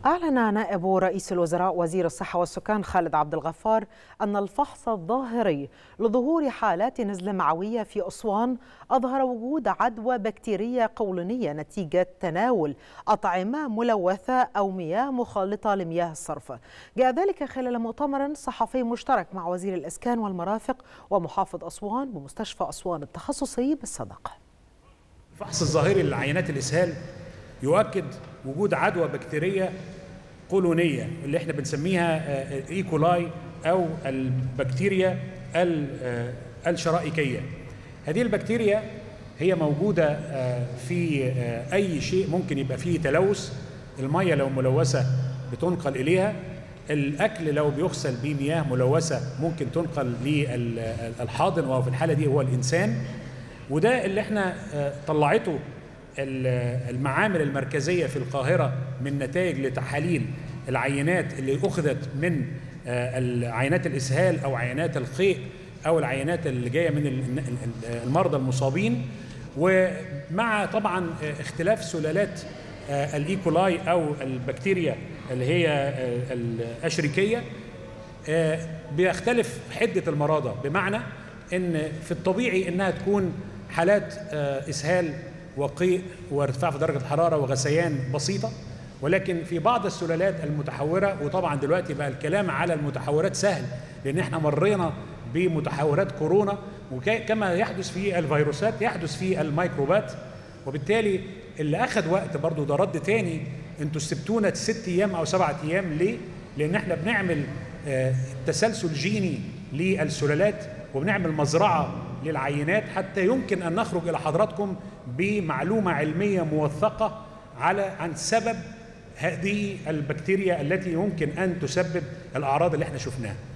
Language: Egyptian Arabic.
أعلن نائب رئيس الوزراء وزير الصحة والسكان خالد عبد الغفار أن الفحص الظاهري لظهور حالات نزلة معوية في أسوان أظهر وجود عدوى بكتيرية قولونية نتيجة تناول أطعمة ملوثة أو مياه مخلطة لمياه الصرف جاء ذلك خلال مؤتمر صحفي مشترك مع وزير الإسكان والمرافق ومحافظ أسوان بمستشفى أسوان التخصصي بالصدقة الفحص الظاهري لعينات الإسهال يؤكد وجود عدوى بكتيريه قولونيه اللي احنا بنسميها ايكولاي او البكتيريا الشرائكيه هذه البكتيريا هي موجوده في اي شيء ممكن يبقى فيه تلوث الميه لو ملوثه بتنقل اليها الاكل لو بيغسل بمياه ملوثه ممكن تنقل للحاضن وهو في الحاله دي هو الانسان وده اللي احنا طلعته المعامل المركزية في القاهرة من نتائج لتحاليل العينات اللي أخذت من عينات الإسهال أو عينات القيء أو العينات اللي جاية من المرضى المصابين ومع طبعا اختلاف سلالات الإيكولاي أو البكتيريا اللي هي الأشريكية بيختلف حدة المرضى بمعنى ان في الطبيعي انها تكون حالات اسهال وقيء وارتفاع في درجه الحراره وغثيان بسيطه ولكن في بعض السلالات المتحوره وطبعا دلوقتي بقى الكلام على المتحورات سهل لان احنا مرينا بمتحورات كورونا وكما يحدث في الفيروسات يحدث في الميكروبات وبالتالي اللي اخذ وقت برضو ده رد تاني انتوا سبتونا ست ايام او سبعة ايام ليه؟ لان احنا بنعمل تسلسل جيني للسلالات وبنعمل مزرعه للعينات حتى يمكن ان نخرج الى حضراتكم بمعلومه علميه موثقه على عن سبب هذه البكتيريا التي يمكن ان تسبب الاعراض اللي احنا شفناها